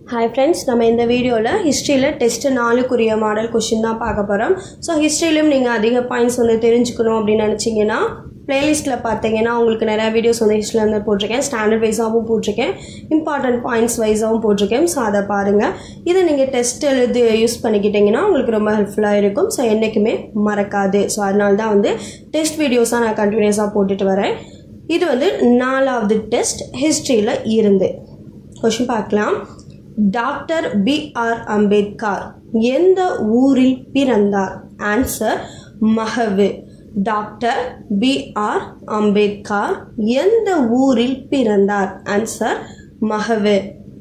hi friends நம்ம இந்த வீடியோவில் ஹிஸ்ட்ரியில் டெஸ்ட்டு நாலுக்குரிய மாடல் கொஷின் தான் பார்க்க போகிறோம் ஸோ ஹிஸ்ட்ரியிலும் நீங்கள் அதிக பாயிண்ட்ஸ் வந்து தெரிஞ்சுக்கணும் அப்படின்னு நினச்சிங்கன்னா பிளேலிஸ்ட்டில் பார்த்தீங்கன்னா உங்களுக்கு நிறையா வீடியோஸ் வந்து ஹிஸ்ட்ரியில் வந்து போட்டிருக்கேன் ஸ்டாண்டர்ட் வைஸாகவும் போட்டிருக்கேன் இம்பார்ட்டன்ட் பாயிண்ட்ஸ் வைஸாகவும் போட்டிருக்கேன் ஸோ அதை பாருங்கள் இதை நீங்கள் டெஸ்ட் எழுதி யூஸ் பண்ணிக்கிட்டிங்கன்னா உங்களுக்கு ரொம்ப ஹெல்ப்ஃபுல்லாக இருக்கும் ஸோ என்றைக்குமே மறக்காது ஸோ அதனால தான் வந்து டெஸ்ட் வீடியோஸாக நான் கண்டினியூஸாக போட்டுட்டு வரேன் இது வந்து நாலாவது டெஸ்ட் ஹிஸ்ட்ரியில் இருந்து கொஷின் பார்க்கலாம் டாக்டர் பி ஆர் அம்பேத்கர் எந்த ஊரில் பிறந்தார் answer Mhow doctor B R Ambedkar எந்த ஊரில் பிறந்தார் ஆன்சர் மகவு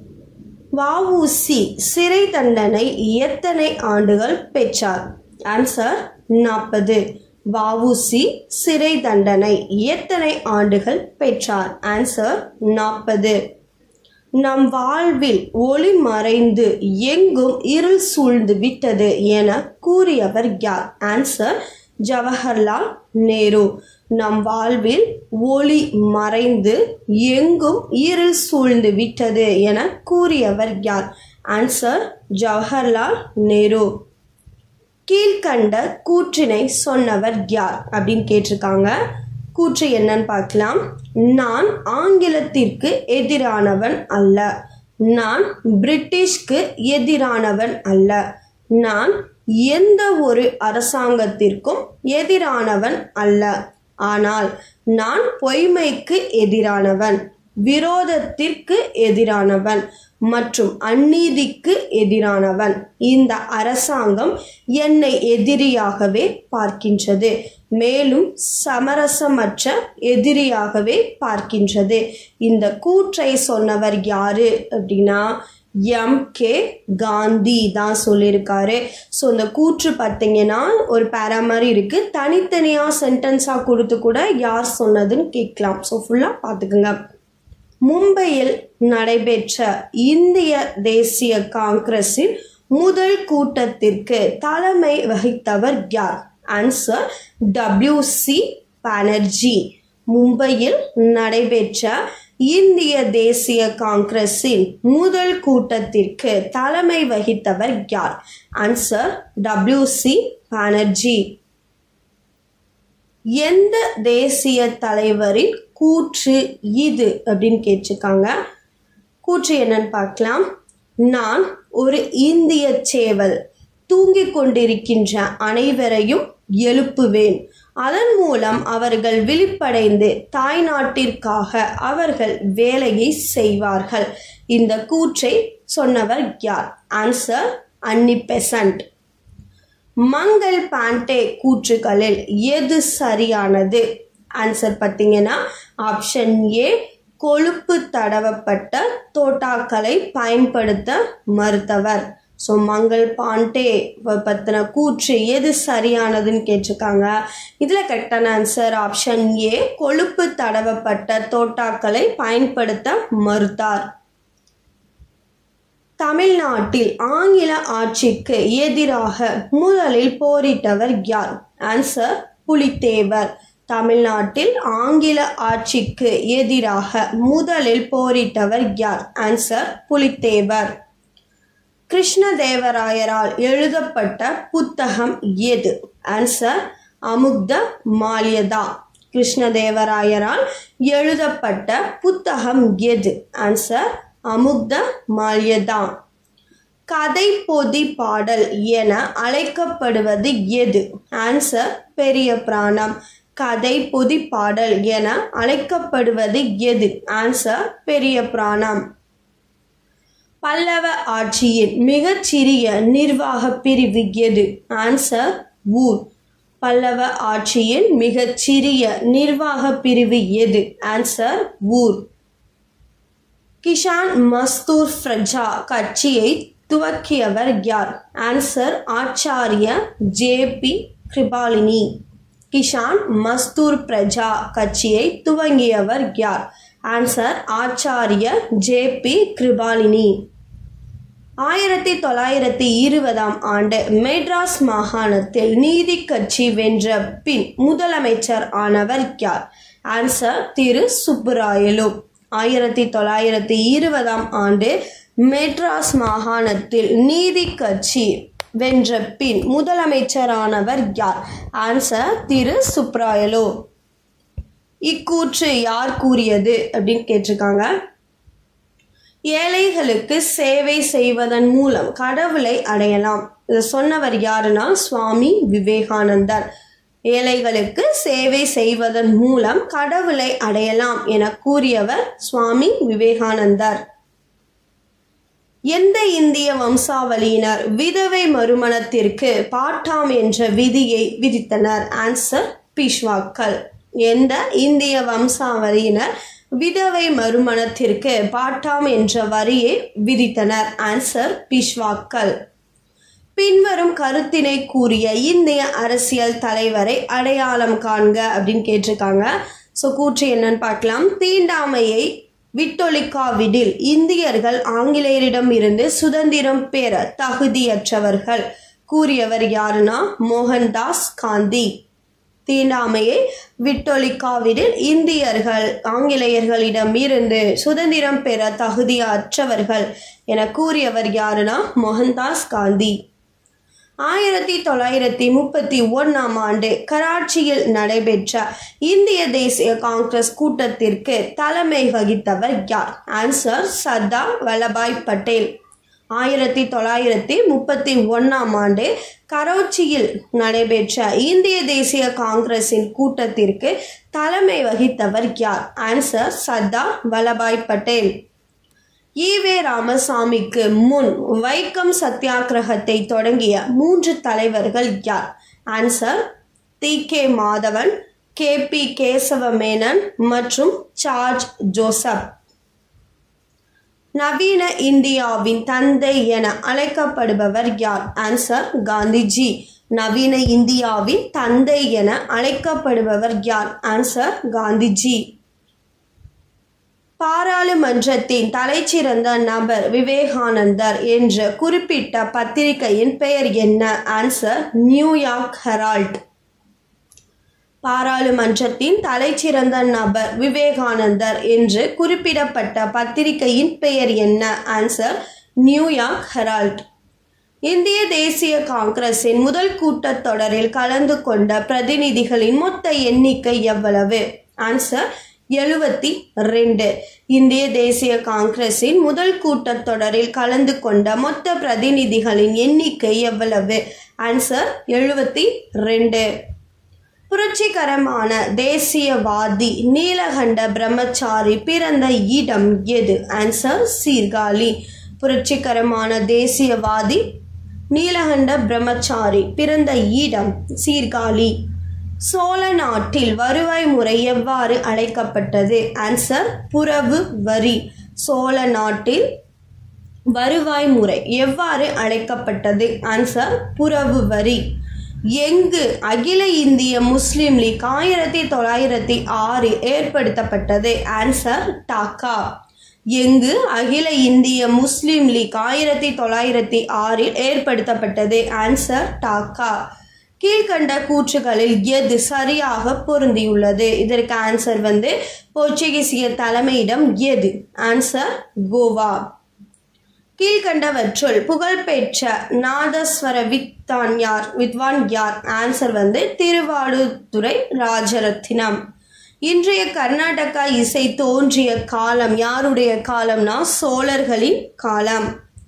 வஉசி சிறை தண்டனை எத்தனை ஆண்டுகள் பெற்றார் ஆன்சர் நாற்பது வஉசி சிறை தண்டனை எத்தனை ஆண்டுகள் பெற்றார் ஆன்சர் நாற்பது நம் வாழ்வில் ஒளி மறைந்து எங்கும் இருள் சூழ்ந்து விட்டது என கூறியவர் யார் ஆன்சர் ஜவஹர்லால் நேரு நம் வாழ்வில் ஒளி மறைந்து எங்கும் இருள் சூழ்ந்து விட்டது என கூறியவர் யார் ஆன்சர் ஜவஹர்லால் நேரு கீழ்கண்ட கூற்றினை சொன்னவர் யார் அப்படின்னு கேட்டிருக்காங்க கூற்று என்னன்னு பார்க்கலாம் நான் ஆங்கிலத்திற்கு எதிரானவன் அல்ல நான் பிரிட்டிஷ்க்கு எதிரானவன் அல்ல நான் எந்த ஒரு அரசாங்கத்திற்கும் எதிரானவன் அல்ல ஆனால் நான் பொய்மைக்கு எதிரானவன் விரோதத்திற்கு எதிரானவன் மற்றும் அநீதிக்கு எதிரானவன் இந்த அரசாங்கம் என்னை எதிரியாகவே பார்க்கின்றது மேலும் சமரசமற்ற எதிரியாகவே பார்க்கின்றது இந்த கூற்றை சொன்னவர் யாரு அப்படின்னா எம் கே காந்தி தான் சொல்லியிருக்காரு ஸோ இந்த கூற்று பார்த்தீங்கன்னா ஒரு பேரா மாதிரி இருக்குது தனித்தனியாக சென்டென்ஸாக கொடுத்து கூட யார் சொன்னதுன்னு கேட்கலாம் ஸோ ஃபுல்லாக பார்த்துக்குங்க மும்பையில் நடைபெற்ற இந்திய தேசிய காங்கிரஸின் முதல் கூட்டத்திற்கு தலைமை வகித்தவர் யார் ஆன்சர் டபிள்யூ சி பானர்ஜி மும்பையில் நடைபெற்ற இந்திய தேசிய காங்கிரஸின் முதல் கூட்டத்திற்கு தலைமை வகித்தவர் யார் ஆன்சர் டபிள்யூ சி பானர்ஜி எந்த தேசிய தலைவரின் கூற்று இது அப்படின்னு கேட்டிருக்காங்க கூற்று என்னன்னு பார்க்கலாம் நான் ஒரு இந்திய சேவல் தூங்கிக் கொண்டிருக்கின்ற அனைவரையும் எழுப்புவேன் அதன் மூலம் அவர்கள் விழிப்படைந்து தாய்நாட்டிற்காக அவர்கள் வேலையை செய்வார்கள் இந்த கூற்றை சொன்னவர் யார் answer Annie Besant Mangal Pandey கூற்றுகளில் எது சரியானது ஆன்சர் பார்த்தீங்கன்னா ஆப்ஷன் ஏ கொழுப்பு தடவப்பட்ட தோட்டாக்களை பயன்படுத்த மறுத்தவர் ஸோ மங்கள் பாண்டே பற்றின கூற்று எது சரியானதுன்னு கேட்டிருக்காங்க இதில் கரெக்டான ஆன்சர் ஆப்ஷன் ஏ கொழுப்பு தடவப்பட்ட தோட்டாக்களை பயன்படுத்த மறுத்தார் தமிழ்நாட்டில் ஆங்கில ஆட்சிக்கு எதிராக முதலில் போரிட்டவர் யார் ஆன்சர் புலித்தேவர் தமிழ்நாட்டில் ஆங்கில ஆட்சிக்கு எதிராக முதலில் போரிட்டவர் யார் ஆன்சர் புலித்தேவர் கிருஷ்ணதேவராயரால் எழுதப்பட்ட புத்தகம் எது ஆன்சர் அமுக்த மால்யதா கிருஷ்ணதேவராயரால் எழுதப்பட்ட புத்தகம் எது ஆன்சர் அமுக்த மால்யதா கதை பொதி பாடல் என அழைக்கப்படுவது எது ஆன்சர் பெரிய பிராணம் கதை பொதி பாடல் என அழைக்கப்படுவது எது ஆன்சர் பெரிய பிராணம் பல்லவ ஆட்சியின் மிகச்சிறிய நிர்வாக பிரிவு எது ஆன்சர் ஊர் பல்லவ ஆட்சியின் மிகச்சிறிய நிர்வாக பிரிவு எது ஆன்சர் ஊர் கிஷான் மஸ்தூர் பிரஜா கட்சியை துவக்கியவர் யார் answer Acharya J B Kripalani Kisan Mazdoor Praja கட்சியை துவங்கியவர் யார் answer Acharya J B Kripalani ஆயிரத்தி தொள்ளாயிரத்தி இருபதாம் ஆண்டு மெட்ராஸ் மாகாணத்தில் நீதி கட்சி வென்ற பின் முதலமைச்சர் ஆனவர் யார் ஆன்சர் திரு சுப்புராயலு ஆயிரத்தி தொள்ளாயிரத்தி இருபதாம் ஆண்டு மெட்ராஸ் மாகாணத்தில் நீதி கட்சி வென்ற பின் முதலமைச்சரானவர் யார் ஆன்சர் திரு சுப்ராயலு இக்கூற்று யார் கூறியது அப்படின்னு கேட்டிருக்காங்க ஏழைகளுக்கு சேவை செய்வதன் மூலம் கடவுளை அடையலாம் இதை சொன்னவர் யாருன்னா சுவாமி விவேகானந்தர் ஏழைகளுக்கு சேவை செய்வதன் மூலம் கடவுளை அடையலாம் என கூறியவர் சுவாமி விவேகானந்தர் எந்த இந்திய வம்சாவளியினர் விதவை மறுமணத்திற்கு பாட்டாம் என்ற விதியை விதித்தனர் ஆன்சர் பீஷ்வாக்கள் எந்த இந்திய வம்சாவளியினர் விதவை மறுமணத்திற்கு பாட்டாம் என்ற வரியை விதித்தனர் ஆன்சர் பீஷ்வாக்கள் பின்வரும் கருத்தினை கூறிய இந்திய அரசியல் தலைவரை அடையாளம் காண்க அப்படின்னு கேட்டிருக்காங்க ஸோ கூற்று என்னன்னு பார்க்கலாம் தீண்டாமையை விட்டொழிக்காவிடில் இந்தியர்கள் ஆங்கிலேயரிடம் இருந்து சுதந்திரம் பெற தகுதியற்றவர்கள் கூறியவர் யாருன்னா மோகன்தாஸ் காந்தி தீண்டாமையை விட்டொழிக்காவிடில் இந்தியர்கள் ஆங்கிலேயர்களிடம் இருந்து சுதந்திரம் பெற தகுதியற்றவர்கள் என கூறியவர் யாருன்னா மோகன்தாஸ் காந்தி ஆயிரத்தி தொள்ளாயிரத்தி முப்பத்தி ஒன்றாம் ஆண்டு கராச்சியில் நடைபெற்ற இந்திய தேசிய காங்கிரஸ் கூட்டத்திற்கு தலைமை வகித்தவர் யார் ஆன்சர் சர்தார் வல்லபாய் பட்டேல் ஆயிரத்தி தொள்ளாயிரத்தி முப்பத்தி ஒன்றாம் ஆண்டு கராச்சியில் நடைபெற்ற இந்திய தேசிய காங்கிரசின் கூட்டத்திற்கு தலைமை வகித்தவர் யார் ஆன்சர் சர்தார் வல்லபாய் பட்டேல் ஈவே ராமசாமிக்கு முன் வைக்கம் சத்தியாகிரகத்தை தொடங்கிய மூன்று தலைவர்கள் யார் answer T K Madhavan K P Kesava Menon மற்றும் சார்ஜ் ஜோசப் நவீன இந்தியாவின் தந்தை என அழைக்கப்படுபவர் யார் ஆன்சர் காந்திஜி நவீன இந்தியாவின் தந்தை என அழைக்கப்படுபவர் யார் ஆன்சர் காந்திஜி பாராளுமன்றத்தின் தலைச்சிறந்த நபர் விவேகானந்தர் என்று குறிப்பிட்ட பத்திரிகையின் பெயர் என்ன ஆன்சர் நியூயார்க் ஹெரால்ட் பாராளுமன்றத்தின் தலைச்சிறந்த நபர் விவேகானந்தர் என்று குறிப்பிடப்பட்ட பத்திரிகையின் பெயர் என்ன ஆன்சர் நியூயார்க் ஹெரால்ட் இந்திய தேசிய காங்கிரசின் முதல் கூட்டத்தொடரில் கலந்து கொண்ட பிரதிநிதிகளின் மொத்த எண்ணிக்கை எவ்வளவு ஆன்சர் எழுபத்தி ரெண்டு இந்திய தேசிய காங்கிரசின் முதல் கூட்டத்தொடரில் கலந்து கொண்ட மொத்த பிரதிநிதிகளின் எண்ணிக்கை எவ்வளவு ஆன்சர் எழுபத்தி ரெண்டு புரட்சிகரமான தேசியவாதி நீலகண்ட பிரம்மச்சாரி பிறந்த இடம் எது ஆன்சர் சீர்காழி புரட்சிகரமான தேசியவாதி நீலகண்ட பிரம்மச்சாரி பிறந்த இடம் சீர்காழி சோழ நாட்டில் வருவாய் முறை எவ்வாறு அழைக்கப்பட்டது ஆன்சர் புறவு வரி சோழ நாட்டில் வருவாய் முறை எவ்வாறு அழைக்கப்பட்டது ஆன்சர் புறவு வரி எங்கு அகில இந்திய முஸ்லிம் லீக் ஆயிரத்தி தொள்ளாயிரத்தி ஆறு ஏற்படுத்தப்பட்டது ஆன்சர் டாக்கா எங்கு அகில இந்திய முஸ்லிம் லீக் ஆயிரத்தி தொள்ளாயிரத்தி ஆறில் ஏற்படுத்தப்பட்டது ஆன்சர் டாக்கா கீழ்கண்ட கூற்றுகளில் எது சரியாக பொருந்தியுள்ளது இதற்கு ஆன்சர் வந்து போர்ச்சுகீசிய தலைமையிடம் எது ஆன்சர் கோவா கீழ்கண்டவற்றுள் புகழ்பெற்ற நாதஸ்வர வித்வான் யார் வித்வான் யார் ஆன்சர் வந்து திருவாடுதுறை ராஜரத்தினம் இன்றைய கர்நாடகா இசை தோன்றிய காலம் யாருடைய காலம்னா சோழர்களின் காலம்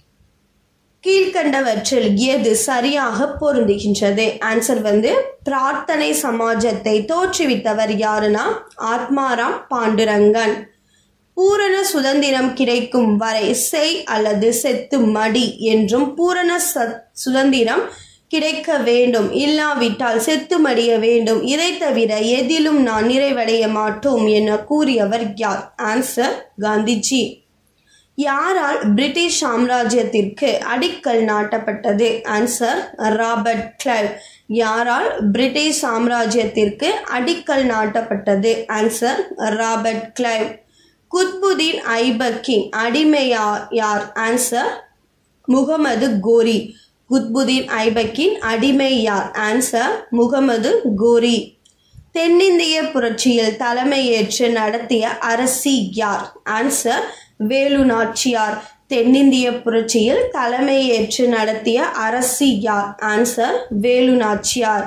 கீழ்கண்டவற்றில் எது சரியாக பொருந்துகின்றது ஆன்சர் வந்து பிரார்த்தனை சமாஜத்தை தோற்றுவித்தவர் யாருன்னா ஆத்மாராம் பாண்டுரங்கன் பூரண சுதந்திரம் கிடைக்கும் வரை செய் அல்லது செத்து மடி என்றும் பூரண ச சுதந்திரம் கிடைக்க வேண்டும் இல்லாவிட்டால் செத்து மடிய வேண்டும் இதை தவிர எதிலும் நான் நிறைவடைய மாட்டோம் என கூறியவர் யார் ஆன்சர் காந்திஜி யாரால் பிரிட்டிஷ் சாம்ராஜ்யத்திற்கு அடிக்கல் நாட்டப்பட்டது ஆன்சர் ராபர்ட் கிளைவ் யாரால் பிரிட்டிஷ் சாம்ராஜ்யத்திற்கு அடிக்கல் நாட்டப்பட்டது ஆன்சர் ராபர்ட் கிளைவ் குத்புதீன் ஐபக்கின் அடிமையா யார் ஆன்சர் முகமது கோரி குத்புதீன் ஐபக்கின் அடிமை யார் ஆன்சர் முகமது கோரி தென்னிந்திய புரட்சியில் தலைமையேற்று நடத்திய அரசி யார் ஆன்சர் வேலு நாச்சியார் தென்னிந்திய புரட்சியில் தலைமையேற்று நடத்திய அரசு யார் ஆன்சர் வேலு நாச்சியார்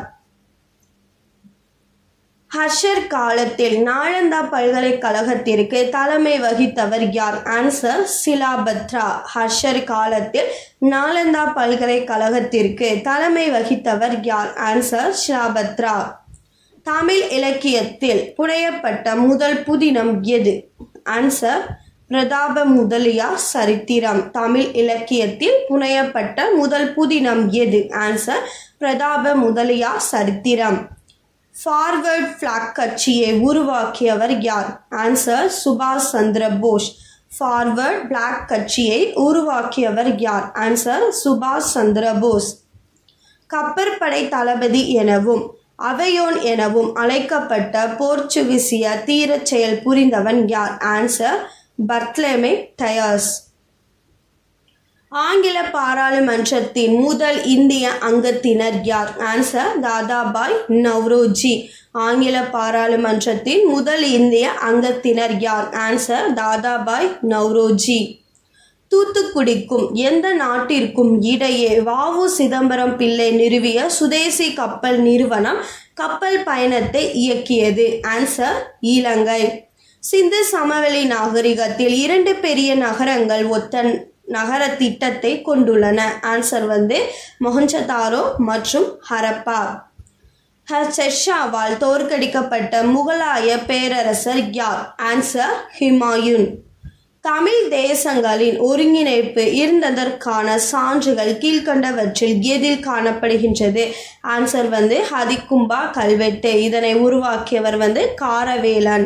ஹர்ஷர் காலத்தில் நாளந்தா பல்கலைக்கழகத்திற்கு தலைமை வகித்தவர் யார் ஆன்சர் சிலாபத்ரா ஹர்ஷர் காலத்தில் நாளந்தா பல்கலைக்கழகத்திற்கு தலைமை வகித்தவர் யார் ஆன்சர் ஷிலாபத்ரா தமிழ் இலக்கியத்தில் புனையப்பட்ட முதல் புதினம் எது ஆன்சர் பிரதாப முதலியார் சரித்திரம் தமிழ் இலக்கியத்தில் புனையப்பட்ட முதல் புதினம் எது ஆன்சர் பிரதாப முதலியார் சரித்திரம் ஃபார்வர்ட் ஃபிளாக் கட்சியை உருவாக்கியவர் யார் ஆன்சர் சுபாஷ் சந்திர போஸ் ஃபார்வர்ட் பிளாக் கட்சியை உருவாக்கியவர் யார் ஆன்சர் சுபாஷ் சந்திர போஸ் கப்பற்படை தளபதி எனவும் அவையோன் எனவும் அழைக்கப்பட்ட போர்ச்சுகீசிய தீரச் செயல் புரிந்தவன் யார் ஆன்சர் பர்த்லேமே டயர்ஸ் ஆங்கில பாராளுமன்றத்தின் முதல் இந்திய அங்கத்தினர் யார் ஆன்சர் தாதாபாய் நவ்ரோஜி ஆங்கில பாராளுமன்றத்தின் முதல் இந்திய அங்கத்தினர் யார் ஆன்சர் தாதாபாய் நவ்ரோஜி தூத்துக்குடிக்கும் எந்த நாட்டிற்கும் இடையே வாவு சிதம்பரம் பிள்ளை நிறுவிய சுதேசி கப்பல் நிறுவனம் கப்பல் பயணத்தை இயக்கியது ஆன்சர் இலங்கை சிந்து சமவெளி நாகரிகத்தில் இரண்டு பெரிய நகரங்கள் ஒத்த நகர திட்டத்தை கொண்டுள்ளன ஆன்சர் வந்து மொஹஞ்சதாரோ மற்றும் ஹரப்பா ஷெர்ஷாவால் தோற்கடிக்கப்பட்ட முகலாய பேரரசர் யார் ஆன்சர் ஹிமாயுன் தமிழ் தேசங்களின் ஒருங்கிணைப்பு இருந்ததற்கான சான்றுகள் கீழ்கண்டவற்றில் எதில் காணப்படுகின்றது ஆன்சர் வந்து ஹதிகும்பா கல்வெட்டு இதனை உருவாக்கியவர் வந்து காரவேலன்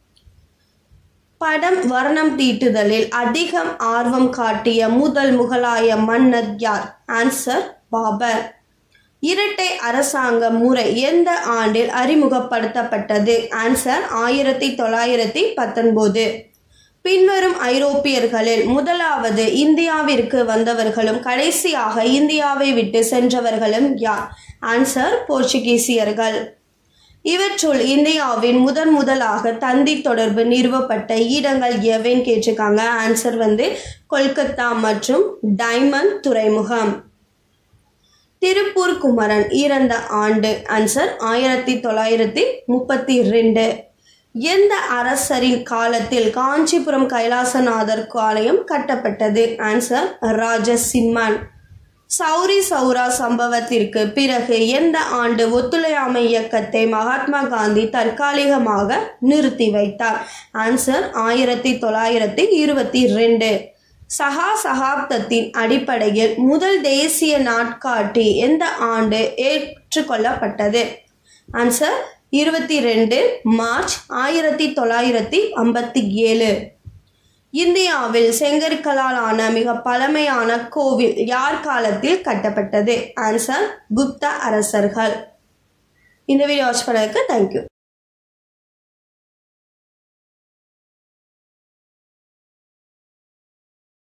படம் வர்ணம் தீட்டுதலில் அதிகம் ஆர்வம் காட்டிய முதல் முகலாய மன்னர் யார் ஆன்சர் பாபர் இரட்டை அரசாங்க முறை எந்த ஆண்டில் அறிமுகப்படுத்தப்பட்டது ஆன்சர் ஆயிரத்தி தொள்ளாயிரத்தி பத்தொன்பது பின்வரும் ஐரோப்பியர்களில் முதலாவது இந்தியாவிற்கு வந்தவர்களும் கடைசியாக இந்தியாவை விட்டு சென்றவர்களும் யார் ஆன்சர் போர்ச்சுகீசியர்கள் இவற்றுள் இந்தியாவின் முதன் முதலாக தந்தி தொடர்பு நிறுவப்பட்ட இடங்கள் எவைன்னு கேட்டிருக்காங்க ஆன்சர் வந்து கொல்கத்தா மற்றும் டைமண்ட் துறைமுகம் திருப்பூர் குமரன் இறந்த ஆண்டு ஆன்சர் ஆயிரத்தி தொள்ளாயிரத்தி முப்பத்தி ரெண்டு எந்த அரசரின் காலத்தில் காஞ்சிபுரம் கைலாசநாதர் ஆலயம் கட்டப்பட்டது ஆன்சர் ராஜசிம்மன் சௌரி சௌரா சம்பவத்திற்கு பிறகு எந்த ஆண்டு ஒத்துழையாமை இயக்கத்தை மகாத்மா காந்தி தற்காலிகமாக நிறுத்தி வைத்தார் ஆன்சர் ஆயிரத்தி தொள்ளாயிரத்தி இருபத்தி ரெண்டு சகா சகாப்தத்தின் அடிப்படையில் முதல் தேசிய நாட்காட்டி எந்த ஆண்டு ஏற்றுக்கொள்ளப்பட்டது ஆன்சர் இருபத்தி ரெண்டு மார்ச் ஆயிரத்தி தொள்ளாயிரத்தி ஐம்பத்தி ஏழு இந்தியாவில் செங்கற்களால் ஆன மிக பழமையான கோவில் யார் காலத்தில் கட்டப்பட்டது ஆன்சர் குப்த அரசர்கள் இந்த வீடியோ வாட்ச் பண்ணதுக்கு தேங்க்யூ